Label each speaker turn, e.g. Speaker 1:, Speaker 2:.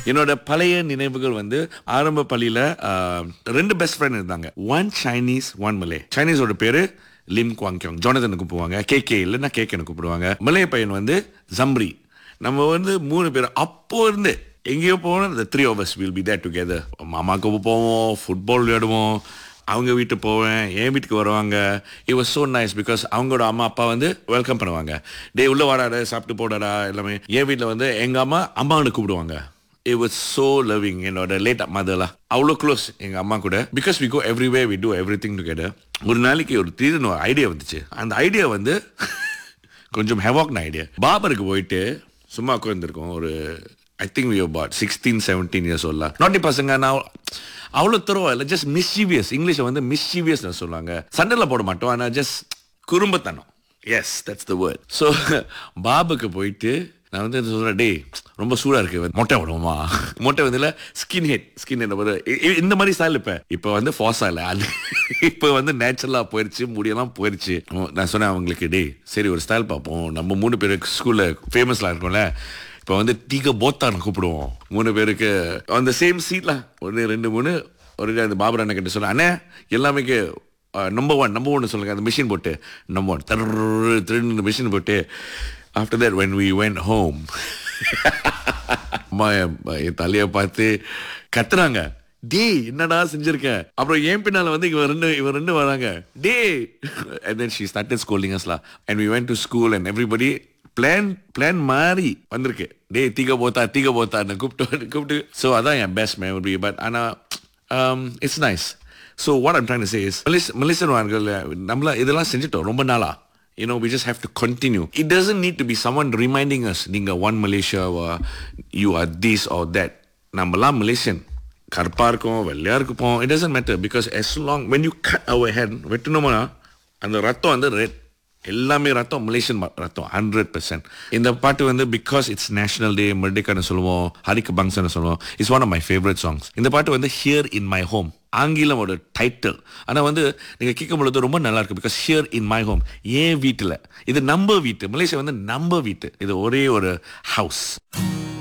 Speaker 1: என்னோட பழைய நினைவுகள் வந்து ஆரம்ப பள்ளியில ஆஹ், ரெண்டு பெஸ்ட் ஃப்ரெண்ட் இருந்தாங்க ஒன் சைனீஸ் ஒன் மலே சைனீஸோட பேரு லிம் குவாங் கியோங் ஜோனதன் கூப்பிடுவாங்க கே கே இல்லைன்னா கே கேன்னு கூப்பிடுவாங்க மலே பையன் வந்து ஜம்ரி நம்ம வந்து மூணு பேர் அப்போ இருந்து எங்கேயோ போனோம் இந்த three hours will be that together மாமாக்கு போவோம் ஃபுட்பால் விளையாடுவோம் அவங்க வீட்டுக்கு போவேன் என் வீட்டுக்கு வருவாங்க it was so nice because அவங்களோட அம்மா அப்பா வந்து வெல்கம் பண்ணுவாங்க டே உள்ள வாடாடா சாப்பிட்டு போடாடா எல்லாமே என் வீட்டில் வந்து எங்கள் அம்மா அம்மான்னு கூப்பிடுவாங்க it was so loving என்னோட லேட் மதர்லாம் அவ்வளோ க்ளோஸ் எங்கள் அம்மா கூட because we go everywhere we do everything together ஒரு நாளைக்கு ஒரு திடீர்னு ஒரு ஐடியா வந்துச்சு அந்த ஐடியா வந்து கொஞ்சம் ஹெவாக்ன ஐடியா பாபருக்கு போயிட்டு சும்மா உட்காந்துருக்கோம் ஒரு I think we about sixteen seventeen years சொல்லலாம் நாட்டி பசங்க நான் அவ்வளோ தருவா இல்லை ஜஸ்ட் மிஸ்சீவியஸ் இங்கிலீஷை வந்து மிஸ்சீவியஸ் சொல்லுவாங்க சண்டையில் போட மாட்டோம் ஆனால் ஜஸ்ட் குறும்பத்தனம் yes that's the word so பாபுக்கு போயிட்டு நான் வந்து சொல்கிறேன் டேய் ரொம்ப சூடாக இருக்கு மொட்டை விடுவோமா மொட்டை வந்து ஸ்கின் ஹெட் ஸ்கின் ஹெட் ஒரு இ- இ- இந்த மாதிரி ஸ்டைல் இப்போ இப்போ வந்து ஃபாஸா இல்லை அது இப்போ வந்து நேச்சுரலாக போயிடுச்சு முடியெல்லாம் போயிடுச்சு நான் சொன்னேன் அவங்களுக்கு டேய் சரி ஒரு ஸ்டைல் பார்ப்போம் நம்ம மூணு பேருக்கு ஸ்கூலில் ஃபேமஸ்லாம் இருக்கோம்ல இப்போ வந்து டீக போத்தான் கூப்பிடுவோம் மூணு பேருக்கு அந்த சேம் சீட்ல ஒன்று ரெண்டு மூணு ஒரு அந்த பாபர் அண்ணன் கிட்ட சொன்னேன் அண்ணே எல்லாமே நம்பர் ஒன் நம்பர் ஒன் சொல்லுங்க அந்த மிஷின் போட்டு நம்பர் ஒன் தரு திருன்னு மிஷின் போட்டு after that when we went home அம்மா என் என் தலையை பார்த்து கத்துறாங்க டேய் என்னடா செஞ்சிருக்க அப்புறம் என் பின்னால வந்து இவன் ரெண்டு இவன் ரெண்டு வராங்க டே and then she started scolding us lah and we went to school and everybody plan plan மாறி வந்திருக்கு டேய் தீக போத்தா தீக போத்தான்னு கூப்பிட்டு கூப்பிட்டு ஸோ அதான் என் பெஸ்ட் மெமரி பட் ஆனால் it's nice so what I'm trying say is Malays மலேசியர்கள் நம்மள இதெல்லாம் செஞ்சுட்டோம் ரொம்ப நாளா you know we just have to continue it doesn't need to be someone reminding us நீங்க one malaysia or you are this or that நம்மலாம் Malaysian கருப்பா இருக்கும் வெள்ளையா இருப்போம் it doesn't matter because as long when you cut our hand வெட்டணுமா அந்த ரத்தம் வந்து red எல்லாமே ரத்தம் மலேசியன் ம- ரத்தம் ஹண்ட்ரட் பர்சன்ட் இந்த பாட்டு வந்து பிகாஸ் இட்ஸ் நேஷனல் டே மர்டிக்கான சொல்லுவோம் ஹரிக்கு பங்க்ஸ்னு சொல்லுவோம் it's one of my favourite songs இந்த பாட்டு வந்து ஹியர் இன் மை ஹோம் ஆங்கிலமோட டைட்டில் ஆனால் வந்து நீங்கள் கேட்கும் பொழுது ரொம்ப நல்லா இருக்கு because here in my home ஏன் வீட்டில் இது நம்ம வீட்டு மலேசியா வந்து நம்ம வீட்டு இது ஒரே ஒரு ஹவுஸ்